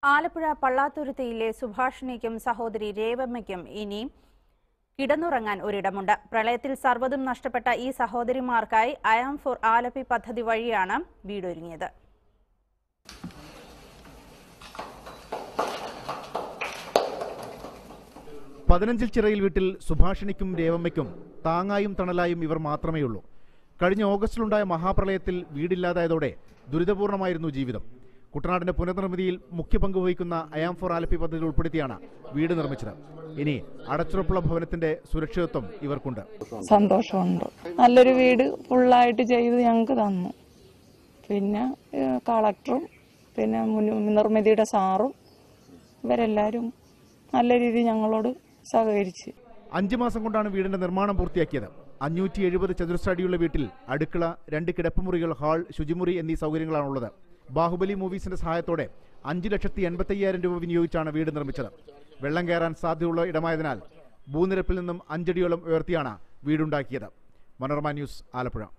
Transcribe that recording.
ആലപ്പുഴ പള്ളാത്തുരുത്തിയിലെ സുഭാഷിണിക്കും സഹോദരി രേവമ്മയ്ക്കും ഇനി കിടന്നുറങ്ങാൻ ഒരിടമുണ്ട് പ്രളയത്തിൽ സർവ്വതും നഷ്ടപ്പെട്ട ഈ സഹോദരിമാർക്കായി അയാം ഫോർ ആലപ്പി പദ്ധതി വഴിയാണ് വീടൊരുങ്ങിയത് പതിനഞ്ചിൽ ചിറയിൽ വീട്ടിൽ സുഭാഷിണിക്കും രേവമ്മയ്ക്കും താങ്ങായും തണലായും ഇവർ മാത്രമേയുള്ളൂ കഴിഞ്ഞ ഓഗസ്റ്റിലുണ്ടായ മഹാപ്രളയത്തിൽ വീടില്ലാതായതോടെ ദുരിതപൂർണമായിരുന്നു ജീവിതം കുട്ടനാടിന്റെ പുനർനിർമ്മിതിയിൽ മുഖ്യ പങ്ക് വഹിക്കുന്ന അയാം ഫോർ ആലപ്പി പദ്ധതി ഉൾപ്പെടുത്തിയാണ് വീട് നിർമ്മിച്ചത് ഇനി അടച്ചുറപ്പുള്ള ഭവനത്തിന്റെ സുരക്ഷിതത്വം ഇവർക്കുണ്ട് സന്തോഷമുണ്ട് നല്ലൊരു വീട് ഫുള്ളായിട്ട് ചെയ്ത് ഞങ്ങൾക്ക് തന്നു പിന്നെ ഏഹ്, കളക്ടറും പിന്നെ മുൻ- നിർമ്മിതിയുടെ സാറും ഇവരെല്ലാവരും നല്ല രീതിയിൽ ഞങ്ങളോട് സഹകരിച്ച് അഞ്ചു മാസം കൊണ്ടാണ് വീടിന്റെ നിർമ്മാണം പൂർത്തിയാക്കിയത് അഞ്ഞൂറ്റി എഴുപത് ചതുരശ്ര അടിയുള്ള വീട്ടിൽ അടുക്കള രണ്ട് കിടപ്പുമുറികൾ ഹാൾ ശുചിമുറി എന്നീ സൗകര്യങ്ങളാണുള്ളത് ബാഹുബലി മൂവീസിന്റെ സഹായത്തോടെ അഞ്ച് ലക്ഷത്തി എൺപത്തി അയ്യായിരം രൂപ വിനിയോഗിച്ചാണ് വീട് നിർമ്മിച്ചത് വെള്ളം കയറാൻ സാധ്യതയുള്ള ഇടമായതിനാൽ ഭൂനിരപ്പിൽ നിന്നും അഞ്ചടിയോളം ഉയർത്തിയാണ് വീടുണ്ടാക്കിയത് മനോരമ ന്യൂസ് ആലപ്പുഴ